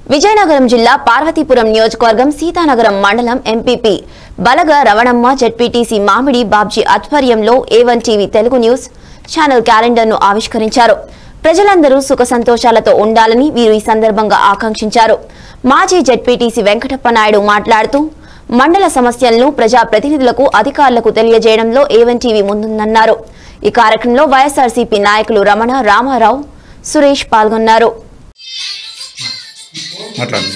విజయనగరం జిల్లా పార్వతీపురం నియోజకవర్గం సీతానగరం మండలం ఎంపీపీ బలగ రవణమ్మ జెడ్పీటీసీ మామిడి బాబ్జీ ఆధ్వర్యంలో A one TV Telugu news channel క్యాలెండర్ను ఆవిష్కరించారు ప్రజలందరూ సుఖ సంతోషాలతో ఉండాలని వీరు ఈ సందర్భంగా ఆకాంక్షించారు మాజీ జెడ్పీటీసీ వెంకటప్ప నాయుడు మాట్లాడుతూ మండల సమస్యలను ప్రజాప్రతినిధులకు అధికారులకు తెలియజేయడంలో ఏవన్ టీవీ ముందుందన్నారు ఈ కార్యక్రమంలో వైఎస్ఆర్సీపీ నాయకులు రమణ రామారావు సురేష్ పాల్గొన్నారు మాట్లాడండి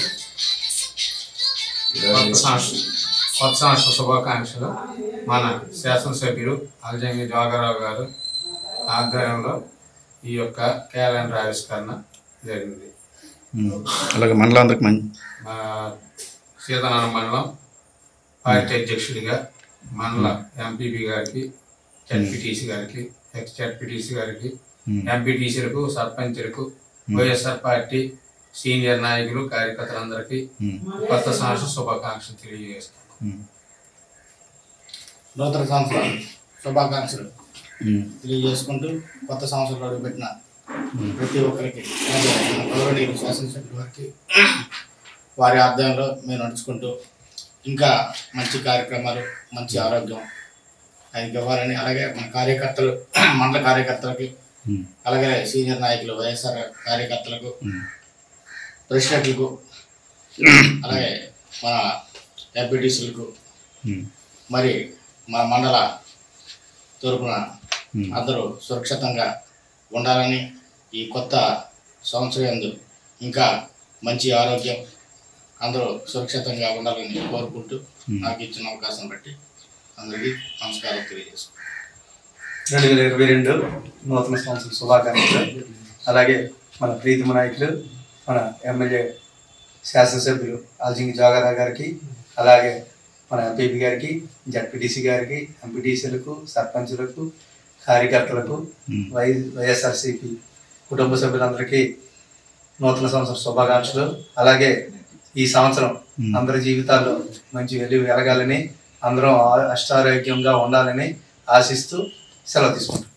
కొత్త సంవత్సరం కొత్త సంవత్సర శుభాకాంక్షలు మన శాసనసభ్యులు అల్జంగి జోగారావు గారు ఆధ్వర్యంలో ఈ యొక్క క్యాలెండర్ ఆవిష్కరణ జరిగింది ఉమ్. అలాగే మండలాంధ్రకి మంచి మా సీతారామ మండలం పార్టీ అధ్యక్షుడిగా మండల ఎంపీపీ గారికి జడ్పీటీసీ గారికి ఎక్స్ జడ్పీటీసీ గారికి ఉమ్. ఎంపీటీసీలకు సర్పంచులకు వైఎస్ఆర్ పార్టీ సీనియర్ నాయకులు కార్యకర్తలందరికీ ఉమ్. కొత్త సంవత్సర శుభాకాంక్షలు తెలియజేస్తాను ఉమ్. నూతన సంవత్సరం శుభాకాంక్షలు ఉమ్. తెలియజేసుకుంటూ కొత్త సంవత్సరంలో అడుగుపెట్టిన ప్రతి ఒక్కరికి అలాగే మన గౌరవనీయులు శాసనసభ్యుల వారికి వారి ఆధ్వర్యంలో మేము నడుచుకుంటూ ఇంకా మంచి కార్యక్రమాలు మంచి ఆరోగ్యం ఆయనకి ఇవ్వాలని అలాగే మన కార్యకర్తలు మండల కార్యకర్తలకి ఉమ్. అలాగే సీనియర్ నాయకులు వైఎస్ఆర్ కార్యకర్తలకు ఉమ్. ప్రెసిడెంట్లకు అలాగే మన ఎంపీటీసీలకు ఉమ్. మరి మా మండల తరపున ఉమ్. అందరూ సురక్షితంగా ఉండాలని ఈ కొత్త సంవత్సరం యందు ఇంకా మంచి ఆరోగ్యం అందరూ సురక్షితంగా ఉండాలని కోరుకుంటూ ఉమ్. నాకు ఇచ్చిన అవకాశం బట్టి అందరికీ నమస్కారం తెలియజేస్తున్నాను రెండు వేల ఇరవై రెండు నూతన సంవత్సరం శుభాకాంక్షలు అలాగే మన ప్రీతిమ నాయకులు మన ఎమ్మెల్యే శాసనసభ్యులు అల్జింగి జోగారావు గారికి అలాగే మన ఎంపీపీ గారికి జడ్పీటీసీ గారికి ఎంపీటీసీలకు సర్పంచులకు కార్యకర్తలకు ఉమ్. వై వైఎస్ఆర్సీపీ కుటుంబ సభ్యులందరికీ నూతన సంవత్సరం శుభాకాంక్షలు అలాగే ఈ సంవత్సరం ఉమ్. అందరి జీవితాల్లో మంచి వెలుగు వెలగాలని అందరం ఆ- అష్టారోగ్యంగా ఉండాలని ఆశిస్తూ సెలవు తీసుకుంటాం